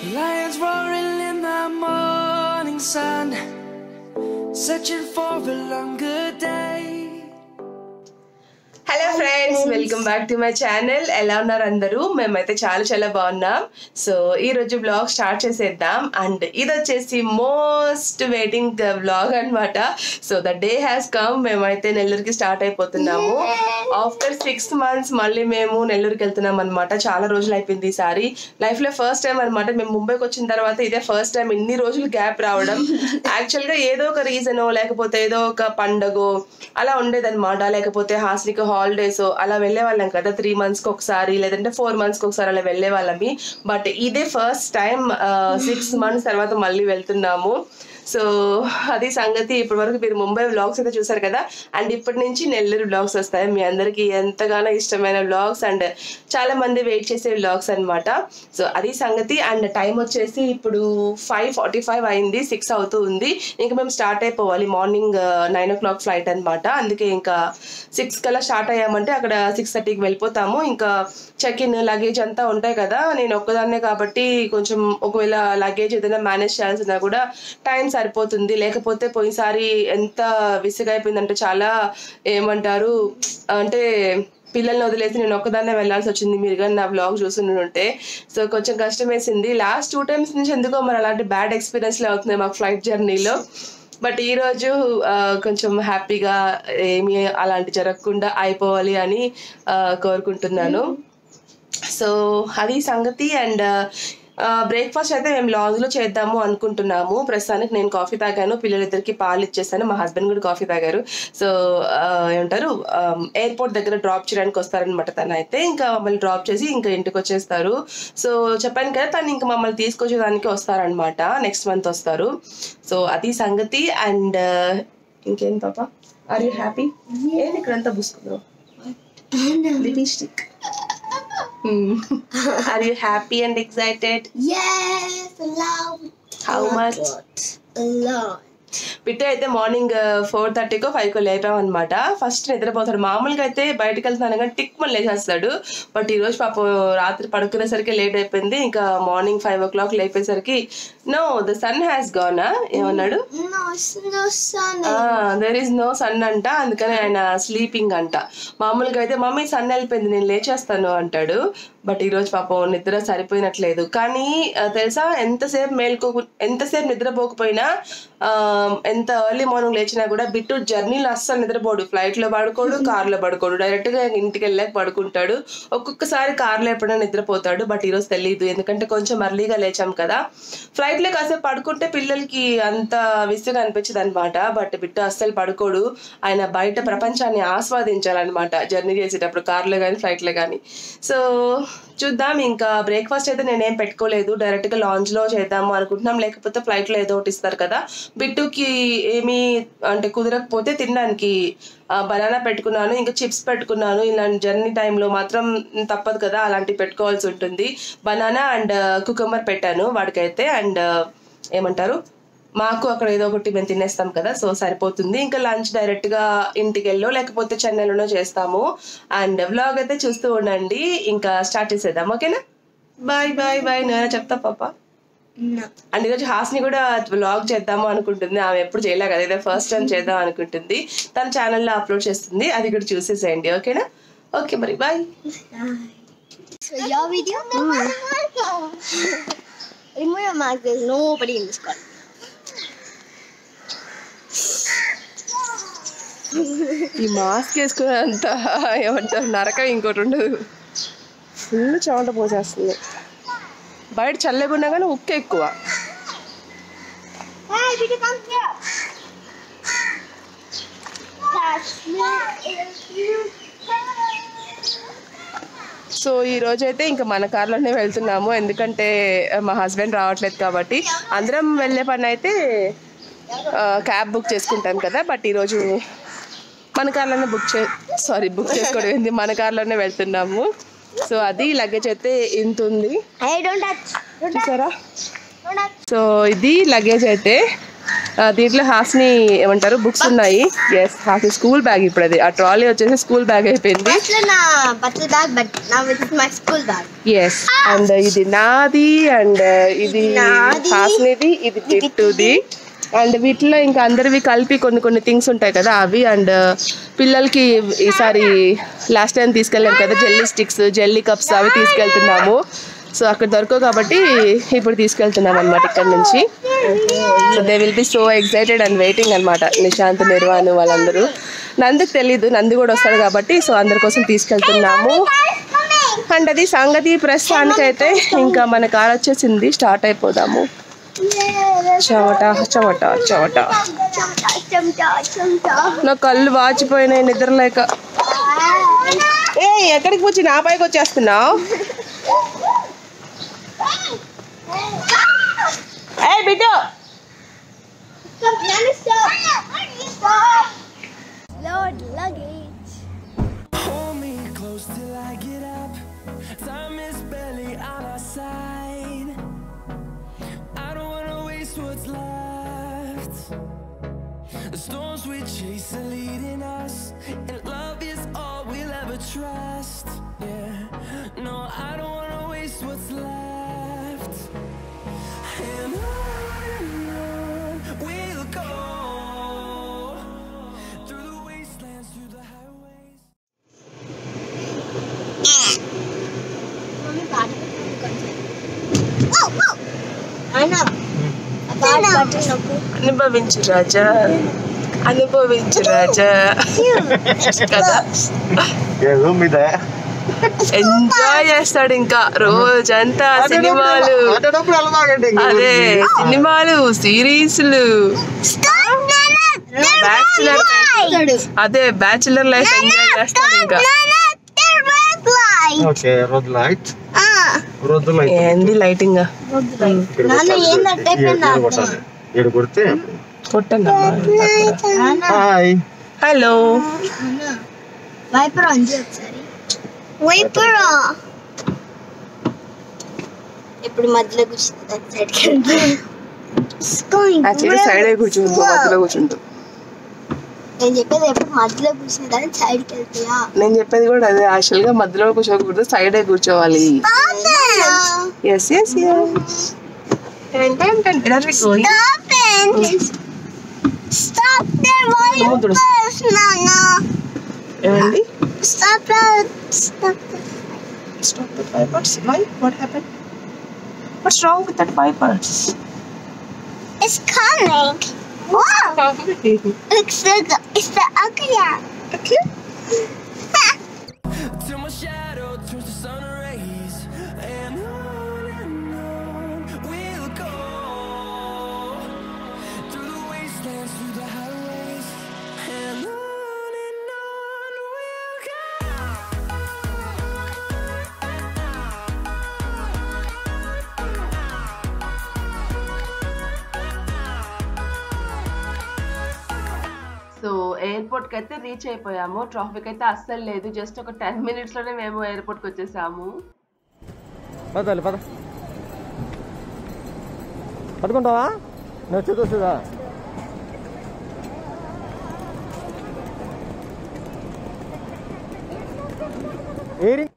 Lions roaring in the morning sun, searching for a longer day. Hello friends welcome back to my channel ఎలా ఉన్నారు అందరూ మేమైతే చాలా చాలా బాగున్నాం సో ఈ రోజు బ్లాగ్ స్టార్ట్ చేసేద్దాం అండ్ ఇది వచ్చేసి మోస్ట్ వెయిటింగ్ బ్లాగ్ అన్నమాట so the day has come మేమైతే నెల్లూరుకి స్టార్ట్ అయిపోతున్నాము ఆఫ్టర్ సిక్స్ మంత్స్ మళ్ళీ మేము నెల్లూరుకి వెళ్తున్నాం అనమాట చాలా రోజులు అయిపోయింది ఈసారి లైఫ్ లో ఫస్ట్ టైం అనమాట మేము ముంబైకి వచ్చిన తర్వాత ఇదే ఫస్ట్ టైం ఇన్ని రోజులు గ్యాప్ రావడం యాక్చువల్ గా ఏదో ఒక రీజన్ లేకపోతే ఏదో ఒక పండగో అలా ఉండేదన్నమాట లేకపోతే హాస్నికి హాలిడేస్ అలా వెళ్ళే వాళ్ళం కదా త్రీ మంత్స్ కి ఒకసారి లేదంటే ఫోర్ మంత్స్ కి ఒకసారి అలా వెళ్ళే వాళ్ళమి బట్ ఇదే ఫస్ట్ టైం సిక్స్ మంత్స్ తర్వాత మళ్ళీ వెళ్తున్నాము సో అది సంగతి ఇప్పటి వరకు మీరు ముంబై వ్లాగ్స్ అయితే చూసారు కదా అండ్ ఇప్పటి నుంచి నెల్లూరు వ్లాగ్స్ వస్తాయి మీ అందరికీ ఎంతగానో ఇష్టమైన వ్లాగ్స్ అండ్ చాలా మంది వెయిట్ చేసే వ్లాగ్స్ అన్నమాట సో అది సంగతి అండ్ టైం వచ్చేసి ఇప్పుడు ఫైవ్ ఫార్టీ ఫైవ్ అయింది సిక్స్ అవుతూ ఉంది ఇంకా మేము స్టార్ట్ అయిపోవాలి morning nine o'clock flight అనమాట అందుకే ఇంకా సిక్స్ కల్లా స్టార్ట్ అయ్యామంటే అక్కడ సిక్స్ థర్టీకి వెళ్ళిపోతాము ఇంకా చెక్ ఇన్ లగేజ్ అంతా ఉంటాయి కదా నేను ఒక్కదాన్నే కాబట్టి కొంచెం ఒకవేళ లగేజ్ ఏదైనా మేనేజ్ చేయాల్సినా కూడా టైం సరిపోతుంది లేకపోతే పోయినసారి ఎంత విసుగైపోయిందంటే చాలా ఏమంటారు అంటే పిల్లల్ని వదిలేసి నేను ఒక్కదాన్నే వెళ్ళాల్సి వచ్చింది మీరు కానీ నా బ్లాగ్ చూస్తుంటే సో కొంచెం కష్టం వేసింది లాస్ట్ టూ టైమ్స్ నుంచి ఎందుకో మరి అలాంటి బ్యాడ్ ఎక్స్పీరియన్స్లే అవుతున్నాయి మాకు ఫ్లైట్ జర్నీలో బట్ ఈ రోజు ఆ, కొంచెం హ్యాపీగా ఏమీ అలాంటి జరగకుండా అయిపోవాలి అని ఆ, కోరుకుంటున్నాను సో అది సంగతి అండ్ బ్రేక్ఫాస్ట్ అయితే మేము లాంజ్ లో చేద్దాము అనుకుంటున్నాము ప్రస్తుతానికి నేను కాఫీ తాగాను పిల్లలిద్దరికి పాలు ఇచ్చేసాను మా హస్బెండ్ కూడా కాఫీ తాగారు సో ఆ, ఏమంటారు ఎయిర్పోర్ట్ దగ్గర డ్రాప్ చేయడానికి వస్తారనమాట తను అయితే ఇంకా మమ్మల్ని డ్రాప్ చేసి ఇంకా ఇంటికి వచ్చేస్తారు సో చెప్పాను కదా తను ఇంకా మమ్మల్ని తీసుకొచ్చేదానికి వస్తారనమాట నెక్స్ట్ మంత్ వస్తారు సో అది సంగతి అండ్ ఇంకేం పాప ఆర్ యూ హ్యాపీ ఏంటి ఇక్కడంతా పూసుకున్నావు lipstick are you happy and excited Yes, a lot. How much A lot. Bittu అయితే మార్నింగ్ ఫోర్ థర్టీకో ఫైవ్కో లేపాం అనమాట ఫస్ట్ నిద్రపోతాడు మామూలుగా అయితే బయటకు వెళ్తున్నాను కానీ టిక్ మళ్ళీ లేచేస్తాడు బట్ ఈ రోజు పాపం రాత్రి పడుకునేసరికి లేట్ అయిపోయింది ఇంకా మార్నింగ్ ఫైవ్ ఓ క్లాక్ లేపేసరికి no the sun has gone ఏమన్నాడు No, it's no sun. There is no sun అంట అందుకని ఆయన స్లీపింగ్ అంట మామూలుగా అయితే మమ్మీ సన్ వెళ్ళిపోయింది నేను లేచేస్తాను అంటాడు బట్ ఈ రోజు పాపం నిద్ర సరిపోయినట్లేదు కానీ ఆ, తెలుసా ఎంతసేపు మేల్కో ఎంతసేపు నిద్రపోకపోయినా ఆ, ఎంత ఎర్లీ మార్నింగ్ లేచినా కూడా బిట్టు జర్నీలో అస్సలు నిద్రపోడు ఫ్లైట్ లో పడుకోడు కార్ లో పడుకోడు డైరెక్ట్ గా ఇంటికి వెళ్ళాక పడుకుంటాడు ఒక్కొక్కసారి కార్ లో ఎప్పుడైనా నిద్రపోతాడు బట్ ఈ రోజు తెలియదు ఎందుకంటే కొంచెం ఎర్లీగా లేచాం కదా ఫ్లైట్ లో కాసేపు పడుకుంటే పిల్లలకి అంత విసుగా అనిపించదు అనమాట బట్ బిట్టు అస్సలు పడుకోడు ఆయన బయట ప్రపంచాన్ని ఆస్వాదించాలన్నమాట జర్నీ చేసేటప్పుడు కార్లో కానీ ఫ్లైట్లో కానీ సో చూద్దాం ఇంకా బ్రేక్ఫాస్ట్ అయితే నేనేం పెట్టుకోలేదు డైరెక్ట్గా లాంచ్లో చేద్దాము అనుకుంటున్నాం లేకపోతే ఫ్లైట్లో ఏదో ఒకటి ఇస్తారు కదా బిట్టుకి ఏమీ అంటే కుదరకపోతే తినడానికి బనానా పెట్టుకున్నాను ఇంకా చిప్స్ పెట్టుకున్నాను ఇలాంటి జర్నీ టైంలో మాత్రం తప్పదు కదా అలాంటివి పెట్టుకోవాల్సి ఉంటుంది బనానా అండ్ కుకుంబర్ పెట్టాను వాడికైతే అండ్ ఏమంటారు మాకు అక్కడ ఏదో ఒకటి మేము తినేస్తాం కదా సో సరిపోతుంది ఇంకా లంచ్ డైరెక్ట్ గా ఇంటికి వెళ్ళో లేకపోతే చెన్నైలోనో చేస్తాము అండ్ వ్లాగ్ అయితే చూస్తూ ఉండండి ఇంకా స్టార్ట్ చేసేద్దాం ఓకేనా బాయ్ బాయ్ బాయ్ నేను చెప్తా పాప No. అండ్ ఈరోజు హాస్ని కూడా వ్లాగ్ చేద్దాము అనుకుంటుంది ఆమె ఎప్పుడు చేయలే కదా ఇదే ఫస్ట్ టైం చేద్దాం అనుకుంటుంది తన ఛానల్లో అప్లోడ్ చేస్తుంది అది కూడా చూసేసేయండి ఓకేనా ఓకే మరి bye So your video? Remove your mask. There's nobody in this car. ఈ మాస్క్ వేసుకున్నంత ఏమంటారు నరకం ఇంకోటి ఉండదు ఫుల్ చెమట పోసేస్తుంది బయట చల్లగున్నా కానీ ఉక్కు ఎక్కువ Hey, Peter, come here. Catch me if you can. So ఈ రోజు అయితే ఇంకా మన కార్లోనే వెళ్తున్నాము ఎందుకంటే మా హస్బెండ్ రావట్లేదు కాబట్టి అందరం వెళ్ళే పని అయితే క్యాబ్ బుక్ చేసుకుంటాం కదా బట్ ఈరోజు మన కార్లోనే బుక్ చే సారీ బుక్ చేసుకోవడం ఏంది మన కార్లోనే వెళ్తున్నాము సో అది లగేజ్ అయితే ఇంత ఉంది Hey, don't touch. Don't touch. చూసారా Don't touch. సో ఇది లగేజ్ అయితే ఆ, దీంట్లో హాస్ని ఏమంటారు బుక్స్ ఉన్నాయి ఎస్ హాస్ని స్కూల్ బ్యాగ్ ఇప్పుడు అది ఆ ట్రాలీ వచ్చేసి స్కూల్ బ్యాగ్ అయిపోయింది ఫస్ట్ నా బట్టల బ్యాగ్ బట్ నా with my school bag yes and ఇది నాది అండ్ ఇది నాది. హాస్నిది ఇది బిట్టుది అండ్ వీటిలో ఇంకా అందరివి కలిపి కొన్ని కొన్ని థింగ్స్ ఉంటాయి కదా అవి అండ్ పిల్లలకి ఈసారి లాస్ట్ టైం తీసుకెళ్ళాం కదా జెల్లీ స్టిక్స్ జెల్లీ కప్స్ అవి తీసుకెళ్తున్నాము సో అక్కడ దొరకవు కాబట్టి ఇప్పుడు తీసుకెళ్తున్నాం అనమాట ఇక్కడ నుంచి so they will be so excited and waiting అనమాట నిశాంత్ నిర్వాణ్ వాళ్ళందరూ నందుకు తెలీదు నందు కూడా వస్తాడు కాబట్టి సో అందరి కోసం తీసుకెళ్తున్నాము అండ్ అది సంగతి ప్రస్తుతానికైతే ఇంకా మన కార్ వచ్చేసింది స్టార్ట్ అయిపోదాము చెమట చెమట చెమట చెమటా చెమటా చెమటా నా కళ్ళు వాచిపోయినాయి నిద్ర లేక ఏ ఎక్కడికి వచ్చి నా పైకి వచ్చేస్తున్నావు ఏ బిడ్డు Load luggage. Hold me close till I get up. Time is barely on our side. I don't wanna waste what's left. The storms we chase are leading us, and love is all we'll ever trust. Yeah, no, I don't wanna waste what's left. And on and on we'll go through the wastelands, through the highways. Mummy పాట పెట్టండి కొంచెం. అయినా ఆ పాట పట్టు నాకు. అనుభవించు రాజా అనుభవించు రాజా కదా ఏదో మీద ఎంజాయ్ చేస్తాడు ఇంకా రోజంతా సినిమాలు ఆడేటప్పుడు వెళ్ళమాకండి అదే సినిమాలు సిరీస్లు బ్యాచులర్ ఇస్తాడు. అదే బ్యాచులర్ లైఫ్ ఎంజాయ్ చేస్తాడు ఇంకా ఓకే రోజు లైట్ రోజు లైట్ ఏంది లైటింగ్ నాన్న ఏందంటే అయిపోయిందా? ఏడు కొడితే కొట్టండి నాన్న, హాయ్ హలో నాన్న, వైపర్ ఆన్ చేయి ఒకసారి వైపర్ ఇప్పుడు మధ్యలో కూర్చుంది సైడ్కి యాక్చువల్లీ సైడ్ కూర్చుంటూ మధ్యలో కూర్చుంటూ నేను చెప్పేది ఎప్పుడు మధ్యలో కూర్చుని దాన్ని సైడ్కి వెళ్తాయా నేను చెప్పేది కూడా అదే యాక్చువల్ గా మధ్యలో కూర్చోకూడదు సైడే కూర్చోవాలి yes yes Stop there while you Come on, Doris. push, Nana. ఏమండి Stop there. Stop there. Stop the vipers. Why? What happened? What's wrong with that vipers? It's coming. Wow. It's the it's the ugly one. okay. Till my shadow turns to sun rays And on and on we'll go Through the wastelands, through the highways And on and on we'll go so airport కి అయితే reach అయిపోయాము traffic అయితే అస్సలు లేదు just ఒక ten minutes లోనే మేము airport కి వచ్చేసాము పదాలి పద పడుకుంటావా నేను వచ్చేది వస్తుందా ఏరి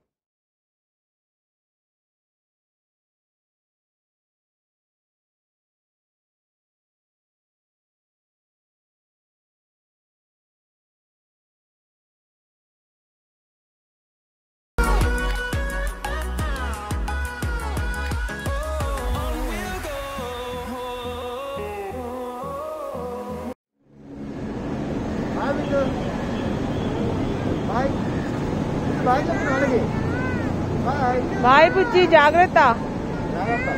బాయ్ బాయ్ చెప్పిన వాళ్ళకి బాయ్ బాయ్ బుజ్జి జాగ్రత్త జాగ్రత్త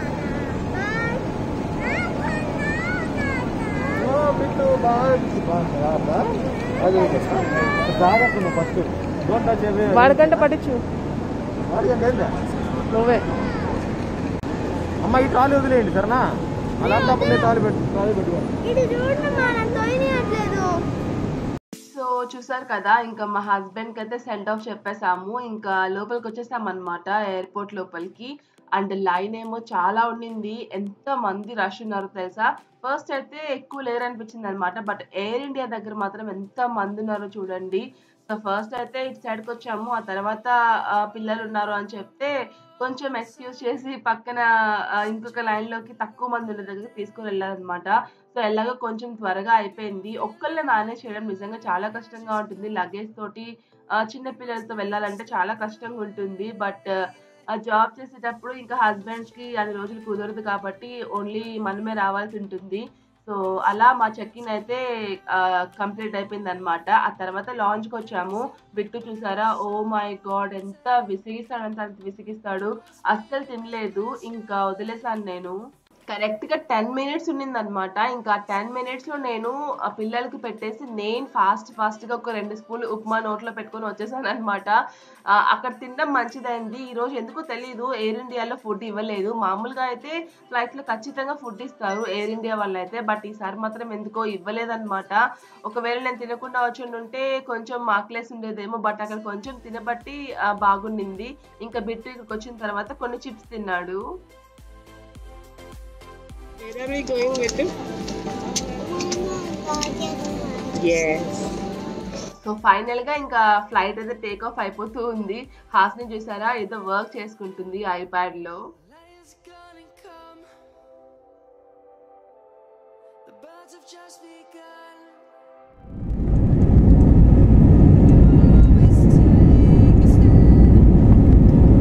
ఓ బిట్టు బాయ్ జాగ్రత్త అది జాగ్రత్త నువ్వు ఫస్ట్ డోంట్ టచ్ ఎవరీ వాడికంట పట్టించు వాడికంటే ఏందా నువ్వే అమ్మ ఈ టాలీ వదిలేయండి సరేనా అదంతా అప్పుడు టాలీ పెట్టు టాలీ పెట్టుకోండి ఇది చూడండి మా నాకు తోయనియట్లేదు సో చూసారు కదా ఇంకా మా హస్బెండ్ కి అయితే సెండ్ ఆఫ్ చెప్పేసాము ఇంకా లోపలికి వచ్చేసాం అనమాట ఎయిర్పోర్ట్ లోపలికి అండ్ లైన్ ఏమో చాలా ఉండింది ఎంత మంది రష్ ఉన్నారో తెలుసా ఫస్ట్ అయితే ఎక్కువ లేరు అనిపించింది అనమాట బట్ ఎయిర్ ఇండియా దగ్గర మాత్రం ఎంత మంది ఉన్నారో చూడండి సో ఫస్ట్ అయితే ఇటు సైడ్కి వచ్చాము ఆ తర్వాత ఆ, పిల్లలు ఉన్నారు అని చెప్తే కొంచెం ఎక్స్క్యూజ్ చేసి పక్కన ఆ, ఇంకొక లైన్ లోకి తక్కువ మంది ఉన్న దగ్గరికి తీసుకుని వెళ్ళారనమాట సో ఎలాగో కొంచెం త్వరగా అయిపోయింది ఒక్కళ్ళే మేనేజ్ చేయడం నిజంగా చాలా కష్టంగా ఉంటుంది లగేజ్ తోటి ఆ, చిన్న పిల్లలతో వెళ్ళాలంటే చాలా కష్టంగా ఉంటుంది బట్ ఆ జాబ్ చేసేటప్పుడు ఇంకా హస్బెండ్స్ కి అన్ని రోజులు కుదరదు కాబట్టి ఓన్లీ మనమే రావాల్సి ఉంటుంది సో అలా మా చెక్ ఇన్ అయితే కంప్లీట్ అయిపోయింది అనమాట ఆ తర్వాత లాంచ్కి వచ్చాము బిట్టు చూసారా ఓ మై గాడ్ ఎంత విసిగిస్తాడు అంటే అంత విసిగిస్తాడు అస్సలు తినలేదు ఇంకా వదిలేసాను నేను కరెక్ట్ గా టెన్ మినిట్స్ ఉండింది అనమాట ఇంకా టెన్ మినిట్స్ లో నేను ఆ పిల్లలకి పెట్టేసి నేను ఫాస్ట్ ఫాస్ట్ గా ఒక రెండు స్పూన్లు ఉప్మా నోట్లో పెట్టుకొని వచ్చేసాను అనమాట అక్కడ తినడం మంచిదైంది ఈ రోజు ఎందుకో తెలియదు ఎయిర్ ఇండియాలో ఫుడ్ ఇవ్వలేదు మామూలుగా అయితే ఫ్లైట్ లో ఖచ్చితంగా ఫుడ్ ఇస్తారు ఎయిర్ ఇండియా వాళ్ళు అయితే బట్ ఈసారి మాత్రం ఎందుకో ఇవ్వలేదన్నమాట ఒకవేళ నేను తినకుండా వచ్చి ఉంటే కొంచెం ఆకలేసి ఉండేదేమో బట్ అక్కడ కొంచెం తినబట్టి ఆ, బాగుండింది ఇంకా బిట్టు ఇక్కడికి వచ్చిన తర్వాత కొన్ని చిప్స్ తిన్నాడు Where are we going with so final గా ఇంకా ఫ్లైట్ అయితే టేక్ ఆఫ్ అయిపోతూ ఉంది హాస్ని చూసారా ఏదో వర్క్ చేసుకుంటుంది ఐప్యాడ్ లో Light is gonna come. The birds have just begun. Always take a stand.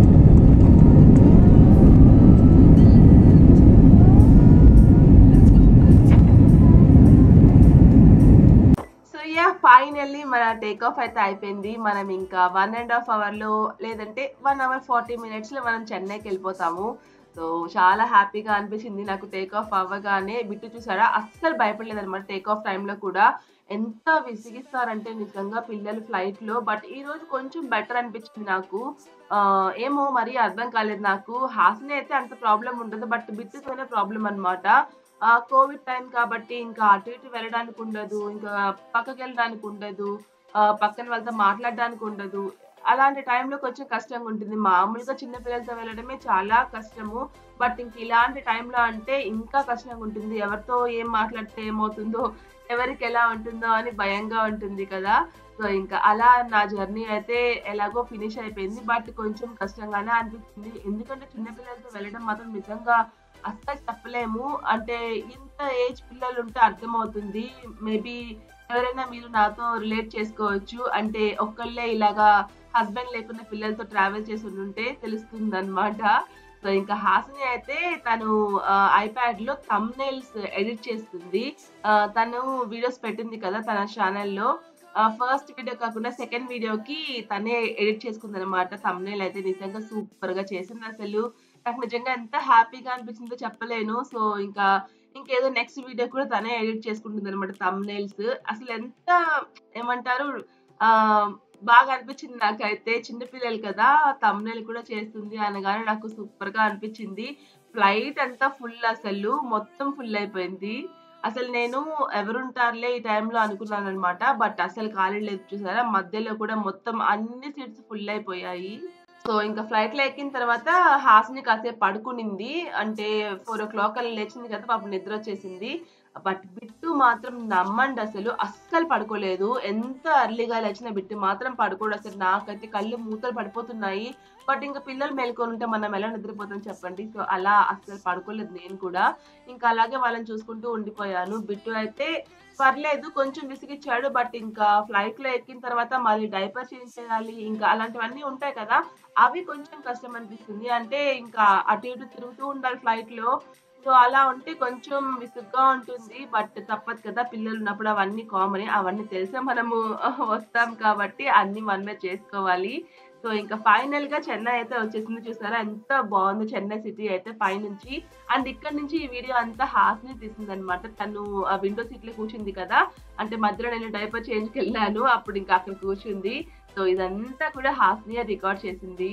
So yeah finally మన టేక్ ఆఫ్ అయితే అయిపోయింది మనం ఇంకా వన్ అండ్ హాఫ్ అవర్ లో లేదంటే వన్ అవర్ ఫార్టీ మినిట్స్ లో మనం చెన్నైకి వెళ్ళిపోతాము సో చాలా హ్యాపీగా అనిపించింది నాకు టేక్ ఆఫ్ అవ్వగానే బిట్టు చూసారా అస్సలు భయపడలేదు అనమాట టేక్ ఆఫ్ టైంలో కూడా ఎంత విసిగిస్తారంటే నిజంగా పిల్లలు ఫ్లైట్ లో బట్ ఈ రోజు కొంచెం బెటర్ అనిపించింది నాకు ఆ, ఏమో మరి అర్థం కాలేదు నాకు హాసని అయితే అంత ప్రాబ్లం ఉండదు బట్ బిట్టుతోనే ప్రాబ్లం అన్నమాట ఆ కోవిడ్ టైం కాబట్టి ఇంకా అటు ఇటు వెళ్ళడానికి ఉండదు ఇంకా పక్కకి వెళ్ళడానికి ఉండదు ఆ, పక్కన వాళ్ళతో మాట్లాడడానికి ఉండదు అలాంటి టైంలో కొంచెం కష్టంగా ఉంటుంది మామూలుగా చిన్న పిల్లలతో వెళ్ళడమే చాలా కష్టము బట్ ఇంక ఇలాంటి టైంలో అంటే ఇంకా కష్టంగా ఉంటుంది ఎవరితో ఏం మాట్లాడితే ఏమవుతుందో ఎవరికి ఎలా ఉంటుందో అని భయంగా ఉంటుంది కదా సో ఇంకా అలా నా జర్నీ అయితే ఎలాగో ఫినిష్ అయిపోయింది బట్ కొంచెం కష్టంగానే అనిపిస్తుంది ఎందుకంటే చిన్నపిల్లలతో వెళ్ళడం మాత్రం నిజంగా అస్సలు చెప్పలేము అంటే ఇంత ఏజ్ పిల్లలు ఉంటే అర్థమవుతుంది మేబీ ఎవరైనా మీరు నాతో రిలేట్ చేసుకోవచ్చు అంటే ఒక్కళ్ళే ఇలాగా హస్బెండ్ లేకుండా పిల్లలతో ట్రావెల్ చేసి ఉంటే తెలుస్తుంది అనమాట సో ఇంకా హాసిని అయితే తను ఐప్యాడ్ లో నెయిల్స్ ఎడిట్ చేస్తుంది ఆ, తను వీడియోస్ పెట్టింది కదా తన ఛానల్లో ఫస్ట్ వీడియో కాకుండా సెకండ్ వీడియోకి తనే ఎడిట్ చేసుకుంది అనమాట తమ్నేల్ అయితే నిజంగా సూపర్ గా చేసింది అసలు నాకు నిజంగా ఎంత హ్యాపీగా అనిపించిందో చెప్పలేను సో ఇంకా ఇంకేదో నెక్స్ట్ వీడియో కూడా తనే ఎడిట్ చేసుకుంటుంది అనమాట తమ్నేల్స్ అసలు ఎంత ఏమంటారు ఆ బాగా అనిపించింది నాకైతే చిన్నపిల్లలు కదా తమ్నేల్ కూడా చేస్తుంది అనగానే నాకు సూపర్ గా అనిపించింది ఫ్లైట్ అంతా ఫుల్ అసలు మొత్తం ఫుల్ అయిపోయింది అసలు నేను ఎవరుంటారులే ఈ టైంలో అనుకున్నాను అనమాట బట్ అసలు ఖాళీ లేదు చూసారా మధ్యలో కూడా మొత్తం అన్ని సీట్స్ ఫుల్ అయిపోయాయి సో ఇంకా ఫ్లైట్ లో ఎక్కిన తర్వాత హాస్ని కాసేపు పడుకునింది అంటే ఫోర్ ఓ క్లాక్ అలా లేచింది కదా పాపం నిద్ర వచ్చేసింది బట్ బిట్టు మాత్రం నమ్మండి అసలు అస్సలు పడుకోలేదు ఎంత అర్లీగా లేచిన బిట్టు మాత్రం పడుకోడు అసలు నాకైతే కళ్ళు మూతలు పడిపోతున్నాయి బట్ ఇంకా పిల్లలు మేల్కొని ఉంటే మనం ఎలా నిద్రపోతాం చెప్పండి సో అలా అస్సలు పడుకోలేదు నేను కూడా ఇంకా అలాగే వాళ్ళని చూసుకుంటూ ఉండిపోయాను బిట్టు అయితే పర్లేదు కొంచెం విసిగిచ్చాడు బట్ ఇంకా ఫ్లైట్ లో ఎక్కిన తర్వాత మళ్ళీ డైపర్ చేంజ్ చేయాలి ఇంకా అలాంటివన్నీ ఉంటాయి కదా అవి కొంచెం కష్టం అనిపిస్తుంది అంటే ఇంకా అటు ఇటు తిరుగుతూ ఉండాలి ఫ్లైట్ లో సో అలా ఉంటే కొంచెం విసుగ్గా ఉంటుంది బట్ తప్పదు కదా పిల్లలు ఉన్నప్పుడు అవన్నీ కామన్ అవన్నీ తెలిసే మనము వస్తాం కాబట్టి అన్ని మనమే చేసుకోవాలి సో ఇంకా ఫైనల్ గా చెన్నై అయితే వచ్చేసింది చూసారా ఎంత బాగుంది చెన్నై సిటీ అయితే పైనుంచి అండ్ ఇక్కడ నుంచి ఈ వీడియో అంతా హాస్ని తీసింది అనమాట తను ఆ విండో సీట్ లో కూర్చుంది కదా అంటే మధ్యలో నేను డైపర్ చేంజ్ కి వెళ్ళాను అప్పుడు ఇంకా అక్కడ కూర్చుంది సో ఇదంతా కూడా హాస్నియా రికార్డ్ చేసింది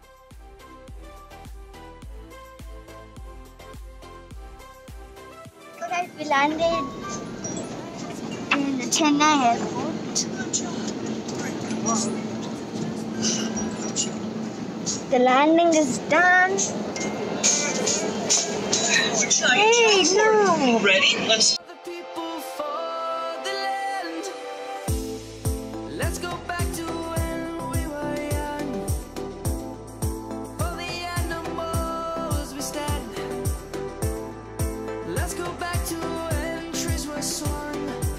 So guys, we landed in the Chennai airport. The landing is done. Hey, no. Ready? Let's the people for the land. Let's go back to when we were young. For the animals we stand. Let's go back to when trees were swung.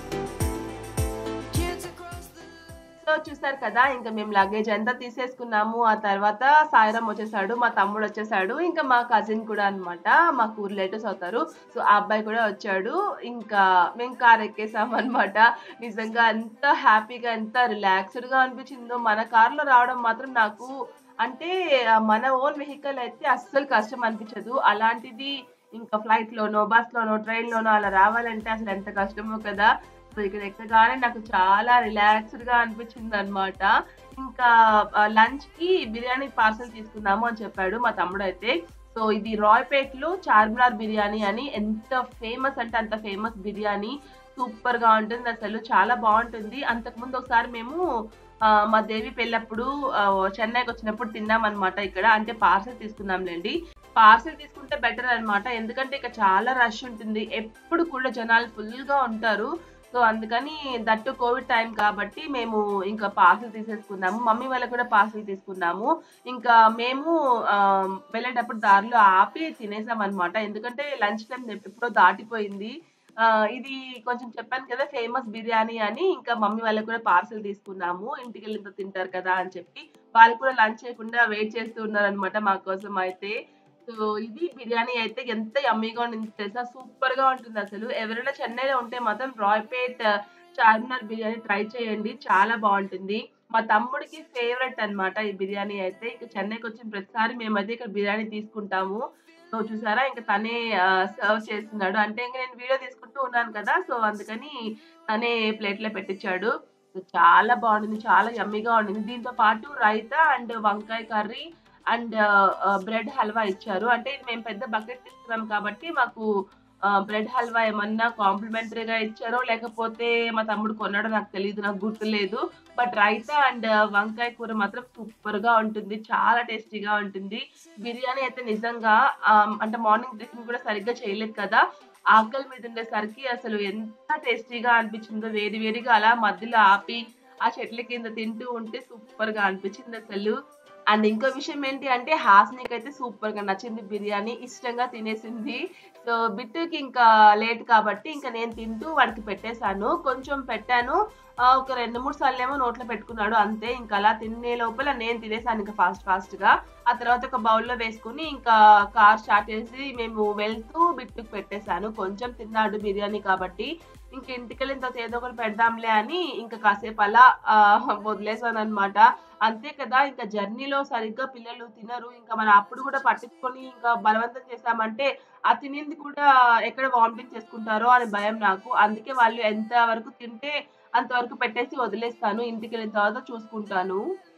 Kids across the so చూసారు కదా ఇంకా మేము luggage అంతా తీసేసుకున్నాము ఆ తర్వాత సాయిరామ్ వచ్చేసాడు మా తమ్ముడు వచ్చేసాడు ఇంకా మా కజిన్ కూడా అన్నమాట మాకు రిలేటివ్స్ అవుతారు సో ఆ అబ్బాయి కూడా వచ్చాడు ఇంకా మేము కార్ ఎక్కేసాం అనమాట నిజంగా ఎంత హ్యాపీగా ఎంత రిలాక్స్డ్ గా అనిపించిందో మన కార్ లో రావడం మాత్రం నాకు అంటే ఆ, మన ఓన్ వెహికల్ అయితే అస్సలు కష్టం అనిపించదు అలాంటిది ఇంకా ఫ్లైట్ లోనో బస్ లోనో ట్రైన్ లోనో అలా రావాలంటే అసలు ఎంత కష్టమో కదా సో ఇక్కడ ఎక్కగానే నాకు చాలా రిలాక్స్డ్ గా అనిపించింది అనమాట ఇంకా లంచ్ కి బిర్యానీ పార్సల్ తీసుకుందాము అని చెప్పాడు మా తమ్ముడు అయితే సో ఇది రాయ్పేట్లో చార్మినార్ బిర్యానీ అని ఎంత ఫేమస్ అంటే అంత ఫేమస్ బిర్యానీ సూపర్ గా ఉంటుంది అసలు చాలా బాగుంటుంది అంతకుముందు ఒకసారి మేము ఆ, మా దేవి పెళ్ళప్పుడు ఆ, చెన్నైకి వచ్చినప్పుడు తిన్నాం అనమాట ఇక్కడ అంటే పార్సల్ తీసుకున్నాంలేండి పార్సల్ తీసుకుంటే బెటర్ అన్నమాట ఎందుకంటే ఇక్కడ చాలా రష్ ఉంటుంది ఎప్పుడు కూడా జనాలు ఫుల్ గా ఉంటారు సో అందుకని దట్టు కోవిడ్ టైం కాబట్టి మేము ఇంకా పార్సల్ తీసేసుకున్నాము మమ్మీ వాళ్ళకి కూడా పార్సల్ తీసుకున్నాము ఇంకా మేము ఆ, వెళ్ళేటప్పుడు దారిలో ఆపి తినేసాం అనమాట ఎందుకంటే లంచ్ టైం ఎప్పుడో దాటిపోయింది ఆ, ఇది కొంచెం చెప్పాను కదా ఫేమస్ బిర్యానీ అని ఇంకా మమ్మీ వాళ్ళకి కూడా పార్సల్ తీసుకున్నాము ఇంటికి వెళ్ళిన తర్వాత తింటారు కదా అని చెప్పి వాళ్ళు కూడా లంచ్ చేయకుండా వెయిట్ చేస్తూ ఉన్నారు అనమాట మా కోసం అయితే సో ఇది బిర్యానీ అయితే ఎంత యమ్మీగా ఉంటుంది తెలుసా సూపర్ గా ఉంటుంది అసలు ఎవరైనా చెన్నైలో ఉంటే మాత్రం రాయ్పేట్ చార్మినార్ బిర్యానీ ట్రై చేయండి చాలా బాగుంటుంది మా తమ్ముడికి ఫేవరెట్ అన్నమాట ఈ బిర్యానీ అయితే ఇక చెన్నైకి వచ్చిన ప్రతిసారి మేమైతే ఇక్కడ బిర్యానీ తీసుకుంటాము సో చూసారా ఇంకా తనే సర్వ్ చేస్తున్నాడు అంటే ఇంకా నేను వీడియో తీసుకుంటూ ఉన్నాను కదా సో అందుకని తనే ప్లేట్ లో పెట్టించాడు సో చాలా బాగుంటుంది చాలా యమ్మీగా ఉండింది దీంతో పాటు రైతా అండ్ వంకాయ కర్రీ అండ్ బ్రెడ్ హల్వా ఇచ్చారు అంటే ఇది మేము పెద్ద బకెట్ తీసుకున్నాం కాబట్టి మాకు బ్రెడ్ హల్వా ఏమన్నా కాంప్లిమెంటరీగా ఇచ్చారో లేకపోతే మా తమ్ముడు కొన్నాడో నాకు తెలియదు నాకు గుర్తులేదు బట్ రైతా అండ్ వంకాయ కూర మాత్రం సూపర్ గా ఉంటుంది చాలా టేస్టీగా ఉంటుంది బిర్యానీ అయితే నిజంగా ఆ, అంటే మార్నింగ్ టిఫిన్ కూడా సరిగ్గా చేయలేదు కదా ఆకలి మీద ఉండేసరికి అసలు ఎంత టేస్టీగా అనిపించిందో వేడి వేడిగా అలా మధ్యలో ఆపి ఆ చెట్ల కింద తింటూ ఉంటే సూపర్ గా అనిపించింది అసలు అండ్ ఇంకో విషయం ఏంటి అంటే హాస్నికి అయితే సూపర్ గా నచ్చింది బిర్యానీ ఇష్టంగా తినేసింది సో బిట్టుకి ఇంకా లేట్ కాబట్టి ఇంకా నేను తింటూ వాడికి పెట్టేశాను కొంచెం పెట్టాను ఆ, ఒక రెండు మూడు సార్లు ఏమో నోట్లో పెట్టుకున్నాడు అంతే ఇంకా అలా తినే లోపల నేను తినేసాను ఇంకా ఫాస్ట్ ఫాస్ట్ గా ఆ తర్వాత ఒక బౌల్లో వేసుకుని ఇంకా కార్ స్టార్ట్ చేసి మేము వెళ్తూ బిట్టుకు పెట్టేశాను కొంచెం తిన్నాడు బిర్యానీ కాబట్టి ఇంక ఇంటికి వెళ్ళిన తర్వాత ఏదో ఒకటి పెడదాంలే అని ఇంకా కాసేపు అలా ఆ, వదిలేసాను అనమాట అంతే కదా ఇంకా జర్నీలో సరిగ్గా పిల్లలు తినరు ఇంకా మనం అప్పుడు కూడా పట్టించుకొని ఇంకా బలవంతం చేసామంటే ఆ తినింది కూడా ఎక్కడ వామిటింగ్ చేసుకుంటారో అని భయం నాకు అందుకే వాళ్ళు ఎంత వరకు తింటే అంతవరకు పెట్టేసి వదిలేస్తాను ఇంటికి వెళ్ళిన తర్వాత చూసుకుంటాను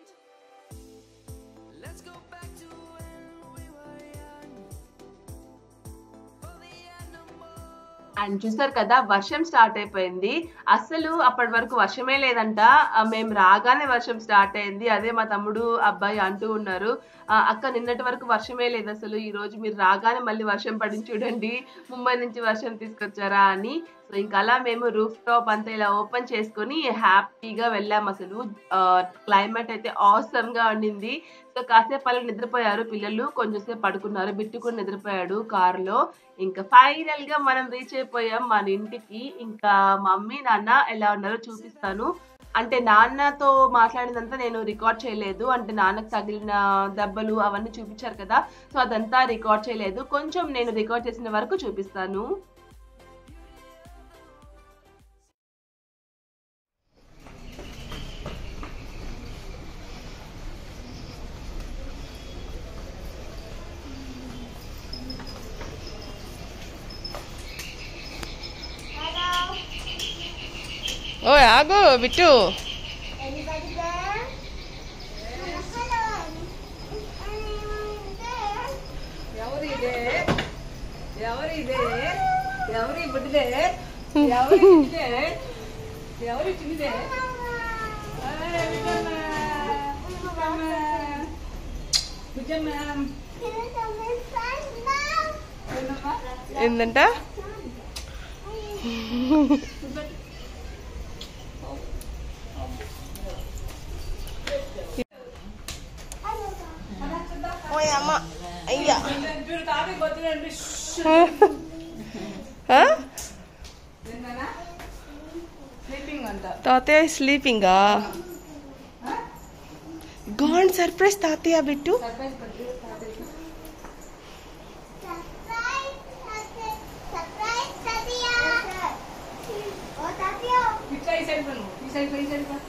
Let's go back to when we were young. For the animals. And చూసారు కదా వర్షం స్టార్ట్ అయిపోయింది అసలు అప్పటి వరకు వర్షమే లేదంట ఆ, మేము రాగానే వర్షం స్టార్ట్ అయింది అదే మా తమ్ముడు అబ్బాయి అంటూ ఉన్నారు ఆ, అక్క నిన్నటి వరకు వర్షమే లేదు అసలు ఈ రోజు మీరు రాగానే మళ్ళీ వర్షం పడింది చూడండి ముంబై నుంచి వర్షం తీసుకొచ్చారా అని సో ఇంకా అలా మేము రూఫ్ టాప్ అంతా ఇలా ఓపెన్ చేసుకొని హ్యాపీగా వెళ్ళాం అసలు క్లైమేట్ అయితే ఆసమ్ గా ఉండింది సో కాసేపు అలా నిద్రపోయారు పిల్లలు కొంచెంసేపు పడుకున్నారు బిట్టు కూడా నిద్రపోయాడు కారులో ఇంకా ఫైనల్ గా మనం రీచ్ అయిపోయాం మన ఇంటికి ఇంకా మమ్మీ నాన్న ఎలా ఉన్నారో చూపిస్తాను అంటే నాన్నతో మాట్లాడినంతా నేను రికార్డ్ చేయలేదు అంటే నాన్నకు తగిలిన దెబ్బలు అవన్నీ చూపించారు కదా సో అదంతా రికార్డ్ చేయలేదు కొంచెం నేను రికార్డ్ చేసిన వరకు చూపిస్తాను ఓ ఆగు Bittu Anybody there? Hello. Anyone there? ఎవరిదే ఎవరిదే ఎవరి బుడ్డిదే ఎవరి చిన్నదే ఎవరి చిన్నదే Bujjamma Can I come inside now? ఏంటంట ఓయ్ అమ్మ అయ్యా చూడు తాతయ్య బతులండి ఆ? స్లీపింగ్ అంట తాతయ్య స్లీపింగా గాన్ సర్ప్రైజ్ తాతయ్య బిట్టు ఇట్లా ఈ సైడ్ పను ఈ సైడ్ ఈ సైడ్ పా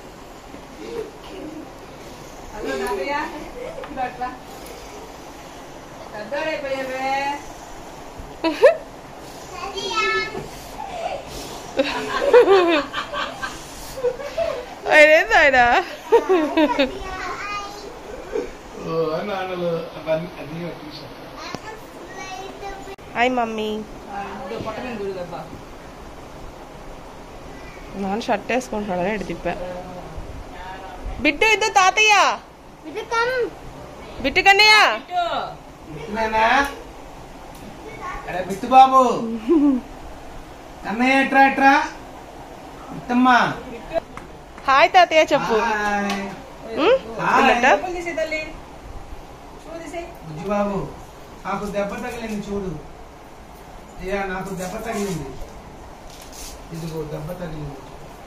హలో తాతయ్య ఇప్పుడు అట్లా పెద్దవాడైపోయావే ఆయన ఏంది ఆయన హాయ్ మమ్మీ ఇదో పొట్ట మీద గుడి దెబ్బ నాన్న షర్ట్ వేసుకుంటున్నాడని ఇటు తిప్పా బిట్టు ఇద్దు తాతయ్య బిట్టు కన్నయ్య ఇటు ఇట్లేనా? అరే బిట్టు బాబు కన్నయ్య ఎట్రా ఎట్రా బిట్టమ్మా హాయ్ తాతయ్య చెప్పు హాయ్. ఉమ్? హాయ్. ఉన్నట్ట? చెప్పులు తీసే తల్లి షూ తీసే బుజ్జి బాబు నాకు దెబ్బ తగిలింది చూడు అయ్యా నాకు దెబ్బ తగిలింది ఇదిగో దెబ్బ తగిలింది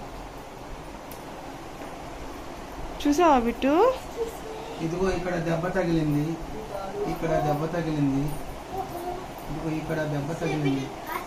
చూసావా బిట్టు ఇదిగో ఇక్కడ దెబ్బ తగిలింది ఇక్కడ దెబ్బ తగిలింది ఇదిగో ఇక్కడ దెబ్బ తగిలింది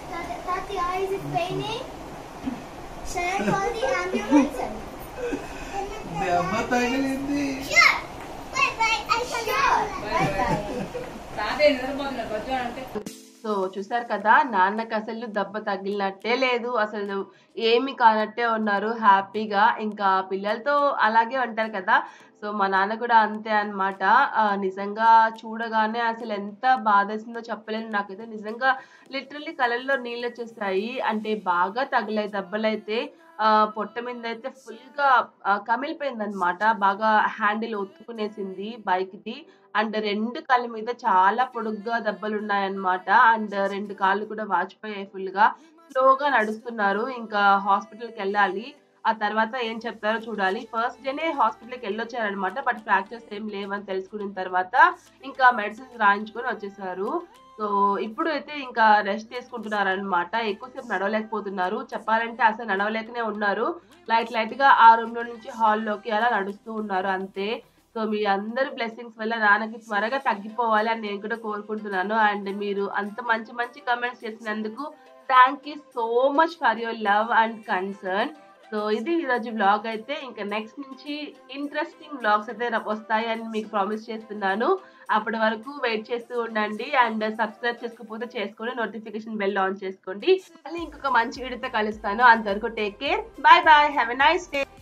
Should I call the ambulance? దెబ్బ తగిలింది Sure. Wait, wait, I forgot. Bye bye తాతయ్య నిద్రపోతున్నాడు వచ్చాడంటే సో చూసారు కదా నాన్నకి అసలు దెబ్బ తగిలినట్టే లేదు అసలు ఏమి కానట్టే ఉన్నారు హ్యాపీగా ఇంకా పిల్లలతో అలాగే ఉంటారు కదా సో మా నాన్న కూడా అంతే అనమాట నిజంగా చూడగానే అసలు ఎంత బాధేసిందో చెప్పలేను నాకైతే నిజంగా లిటరల్లీ కళ్ళల్లో నీళ్ళు వచ్చేస్తాయి అంటే బాగా తగిలాయి దెబ్బలైతే ఆ, పొట్ట మీద అయితే ఫుల్గా కమిలిపోయింది అనమాట బాగా హ్యాండిల్ ఒత్తుకునేసింది బైక్ది అండ్ రెండు కాళ్ళ మీద చాలా పొడుగ్గా దెబ్బలు ఉన్నాయన్నమాట అండ్ రెండు కాళ్ళు కూడా వాచిపోయాయి ఫుల్ గా స్లోగా నడుస్తున్నారు ఇంకా హాస్పిటల్కి వెళ్ళాలి ఆ తర్వాత ఏం చెప్తారో చూడాలి ఫస్ట్ డేనే హాస్పిటల్కి వెళ్ళొచ్చారనమాట బట్ ఫ్రాక్చర్స్ ఏం లేవని తెలుసుకున్న తర్వాత ఇంకా మెడిసిన్స్ రాయించుకొని వచ్చేసారు సో ఇప్పుడు అయితే ఇంకా రెస్ట్ తీసుకుంటున్నారు అనమాట ఎక్కువసేపు నడవలేకపోతున్నారు చెప్పాలంటే అసలు నడవలేకనే ఉన్నారు లైట్ లైట్ గా ఆ రూమ్ లో నుంచి హాల్లోకి అలా నడుస్తూ ఉన్నారు అంతే సో మీ అందరి బ్లెస్సింగ్స్ వల్ల నాన్నకి త్వరగా తగ్గిపోవాలి అని నేను కూడా కోరుకుంటున్నాను అండ్ మీరు అంత మంచి మంచి కమెంట్స్ చేసినందుకు thank you so much for your love and concern so ఇది ఈరోజు బ్లాగ్ అయితే ఇంకా నెక్స్ట్ నుంచి ఇంట్రెస్టింగ్ బ్లాగ్స్ అయితే ర- వస్తాయి అని మీకు ప్రామిస్ చేస్తున్నాను అప్పటి వరకు వెయిట్ చేస్తూ ఉండండి అండ్ సబ్స్క్రైబ్ చేసుకోకపోతే చేసుకోండి నోటిఫికేషన్ బెల్ ఆన్ చేసుకోండి మళ్ళీ ఇంకొక మంచి వీడియోతో కలుస్తాను అంతవరకు take care bye bye have a nice day